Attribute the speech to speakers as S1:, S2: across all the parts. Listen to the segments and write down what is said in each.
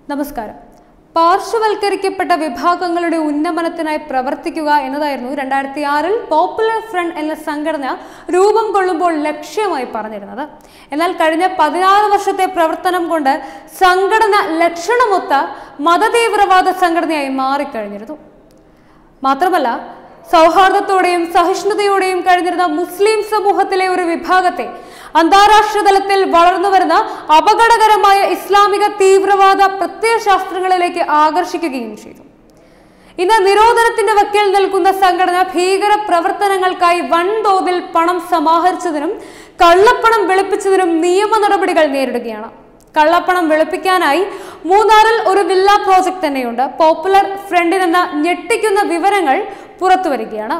S1: നമസ്കാരം പാർശ്വവൽക്കരിക്കപ്പെട്ട വിഭാഗങ്ങളുടെ ഉന്നമനത്തിനായി പ്രവർത്തിക്കുക എന്നതായിരുന്നു രണ്ടായിരത്തി ആറിൽ പോപ്പുലർ ഫ്രണ്ട് എന്ന സംഘടന രൂപം കൊള്ളുമ്പോൾ ലക്ഷ്യമായി പറഞ്ഞിരുന്നത് എന്നാൽ കഴിഞ്ഞ പതിനാറ് വർഷത്തെ പ്രവർത്തനം കൊണ്ട് സംഘടന ലക്ഷണമൊത്ത മതതീവ്രവാദ സംഘടനയായി മാറിക്കഴിഞ്ഞിരുന്നു മാത്രമല്ല സൗഹാർദ്ദത്തോടെയും സഹിഷ്ണുതയോടെയും കഴിഞ്ഞിരുന്ന മുസ്ലിം സമൂഹത്തിലെ ഒരു വിഭാഗത്തെ അന്താരാഷ്ട്ര തലത്തിൽ വളർന്നുവരുന്ന അപകടകരമായ ഇസ്ലാമിക തീവ്രവാദ പ്രത്യയശാസ്ത്രങ്ങളിലേക്ക് ആകർഷിക്കുകയും ചെയ്തു ഇന്ന് നിരോധനത്തിന്റെ വക്കിൽ നിൽക്കുന്ന സംഘടന ഭീകര പ്രവർത്തനങ്ങൾക്കായി വൻതോതിൽ പണം സമാഹരിച്ചതിനും കള്ളപ്പണം വെളുപ്പിച്ചതിനും നിയമ നടപടികൾ നേരിടുകയാണ് കള്ളപ്പണം വെളുപ്പിക്കാനായി മൂന്നാറിൽ ഒരു വില്ല പ്രോജക്ട് തന്നെയുണ്ട് പോപ്പുലർ ഫ്രണ്ടിൽ എന്ന ഞെട്ടിക്കുന്ന വിവരങ്ങൾ പുറത്തുവരികയാണ്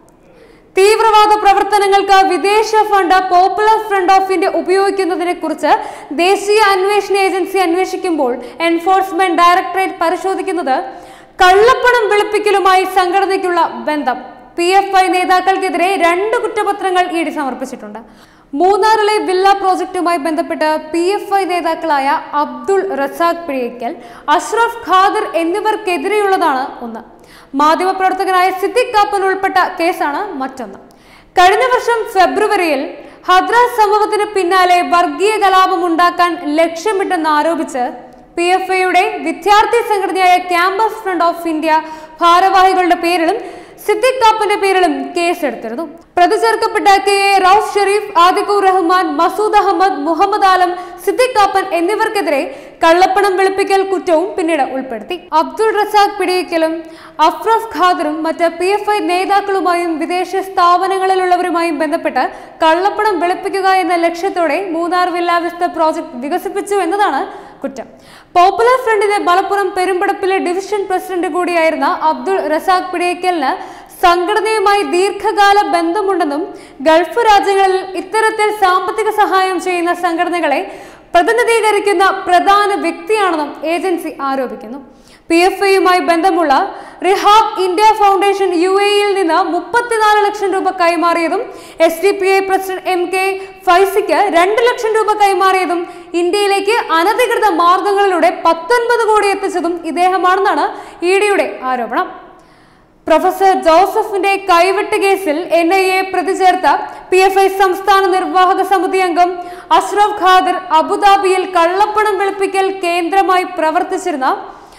S1: തീവ്രവാദ പ്രവർത്തനങ്ങൾക്ക് വിദേശ fund Popular Front of India ഉപയോഗിക്കുന്നതിനെ കുറിച്ച് ദേശീയ അന്വേഷണ ഏജൻസി അന്വേഷിക്കുമ്പോൾ എൻഫോഴ്സ്മെന്റ് ഡയറക്ടറേറ്റ് പരിശോധിക്കുന്നത് കള്ളപ്പണം വെളുപ്പിക്കലുമായി സംഘടനയ്ക്കുള്ള ബന്ധം പി എഫ് ഐ നേതാക്കൾക്കെതിരെ രണ്ട് കുറ്റപത്രങ്ങൾ ഇ ഡി സമർപ്പിച്ചിട്ടുണ്ട് മൂന്നാറിലെ വില്ല പ്രോജക്റ്റുമായി ബന്ധപ്പെട്ട് പി എഫ് ഐ നേതാക്കളായ അബ്ദുൾ റസാഖ് പിഴയ്ക്കൽ അഷ്റഫ് ഖാദർ എന്നിവർക്കെതിരെയുള്ളതാണ് ഒന്ന് മാധ്യമപ്രവർത്തകനായ സിദ്ദിഖ് കാപ്പൻ ഉൾപ്പെട്ട കേസാണ് മറ്റൊന്ന് കഴിഞ്ഞ വർഷം ഫെബ്രുവരിയിൽ ഹദ്രാസ് സംഭവത്തിന് പിന്നാലെ വർഗീയ കലാപം ഉണ്ടാക്കാൻ ലക്ഷ്യമിട്ടെന്ന് ആരോപിച്ച് പി എഫ് ഐയുടെ വിദ്യാർത്ഥി സംഘടനയായ ക്യാമ്പസ് ഫ്രണ്ട് ഓഫ് ഇന്ത്യ ഭാരവാഹികളുടെ പേരിലും സിദ്ദിഖ് കാപ്പന്റെ പേരിലും കേസെടുത്തിരുന്നു പ്രതി ചേർക്കപ്പെട്ട കെ എ റൌഫ് ഷെരീഫ് ആദിഖുർ റഹ്മാൻ മസൂദ് അഹമ്മദ് മുഹമ്മദ് ആലം സിദ്ദിഖ് കാപ്പൻ എന്നിവർക്കെതിരെ കള്ളപ്പണം വെളുപ്പിക്കൽ കുറ്റവും പിന്നീട് ഉൾപ്പെടുത്തി അബ്ദുൾ റസാഖ് പിടിയിക്കലും അഫ്രഫ് ഖാദറും മറ്റ് പി എഫ് ഐ നേതാക്കളുമായും വിദേശ സ്ഥാപനങ്ങളിലുള്ളവരുമായും ബന്ധപ്പെട്ട് കള്ളപ്പണം വെളുപ്പിക്കുക എന്ന ലക്ഷ്യത്തോടെ മൂന്നാർ വില്ലാവിസ്ത പ്രോജക്ട് വികസിപ്പിച്ചു എന്നതാണ് കുറ്റം പോപ്പുലർ ഫ്രണ്ടിന്റെ മലപ്പുറം പെരുമ്പടപ്പിലെ ഡിവിഷൻ പ്രസിഡന്റ് കൂടിയായിരുന്ന അബ്ദുൾ റസാഖ് പിടിയക്കലിന് സംഘടനയുമായി ദീർഘകാല ബന്ധമുണ്ടെന്നും ഗൾഫ് രാജ്യങ്ങളിൽ ഇത്തരത്തിൽ സാമ്പത്തിക സഹായം ചെയ്യുന്ന സംഘടനകളെ പ്രതിനിധീകരിക്കുന്ന പ്രധാന വ്യക്തിയാണെന്നും ഏജൻസി ആരോപിക്കുന്നു പി എഫ് ഐയുമായി ബന്ധമുള്ള റിഹാബ് ഇന്ത്യ ഫൗണ്ടേഷൻ യു എയിൽ നിന്ന് മുപ്പത്തിനാല് ലക്ഷം രൂപ കൈമാറിയതും S D P I president M K ഫൈസിക്ക് രണ്ട് ലക്ഷം രൂപ കൈമാറിയതും ഇന്ത്യയിലേക്ക് അനധികൃത മാർഗങ്ങളിലൂടെ പത്തൊൻപത് കോടി എത്തിച്ചതും ഇദ്ദേഹമാണെന്നാണ് ഇ ഡിയുടെ ആരോപണം പ്രൊഫസർ ജോസഫിന്റെ കൈവെട്ട് കേസിൽ എൻ ഐ എ പ്രതി ചേർത്ത പി എഫ് ഐ സംസ്ഥാന നിർവാഹക സമിതി അംഗം അഷ്റഫ് ഖാദർ അബുദാബിയിൽ കള്ളപ്പണം വെളുപ്പിക്കൽ കേന്ദ്രമായി പ്രവർത്തിച്ചിരുന്ന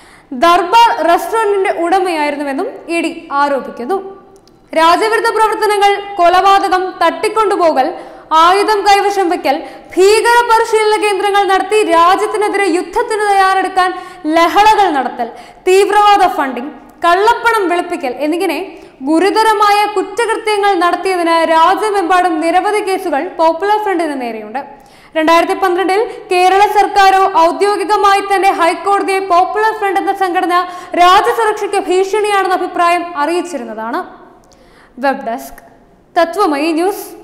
S1: ദർബാർ റെസ്റ്റോറന്റിന്റെ ഉടമയായിരുന്നുവെന്നും ഇ ഡി ആരോപിക്കുന്നു രാജ്യവിരുദ്ധ പ്രവർത്തനങ്ങൾ കൊലപാതകം തട്ടിക്കൊണ്ടുപോകൽ ആയുധം കൈവശം വയ്ക്കൽ ഭീകര പരിശീലന കേന്ദ്രങ്ങൾ നടത്തി രാജ്യത്തിനെതിരെ യുദ്ധത്തിന് തയ്യാറെടുക്കാൻ ലഹളകൾ നടത്തൽ തീവ്രവാദ ഫണ്ടിംഗ് കള്ളപ്പണം വെളുപ്പിക്കൽ എന്നിങ്ങനെ ഗുരുതരമായ കുറ്റകൃത്യങ്ങൾ നടത്തിയതിന് രാജ്യമെമ്പാടും നിരവധി കേസുകൾ പോപ്പുലർ ഫ്രണ്ടിന് നേരെയുണ്ട് രണ്ടായിരത്തി പന്ത്രണ്ടിൽ കേരള സർക്കാരോ ഔദ്യോഗികമായി തന്നെ ഹൈക്കോടതിയെ പോപ്പുലർ ഫ്രണ്ട് എന്ന സംഘടന രാജ്യസുരക്ഷയ്ക്ക് ഭീഷണിയാണെന്ന അഭിപ്രായം അറിയിച്ചിരുന്നതാണ് വെബ് ഡെസ്ക് തത്വമയി ന്യൂസ്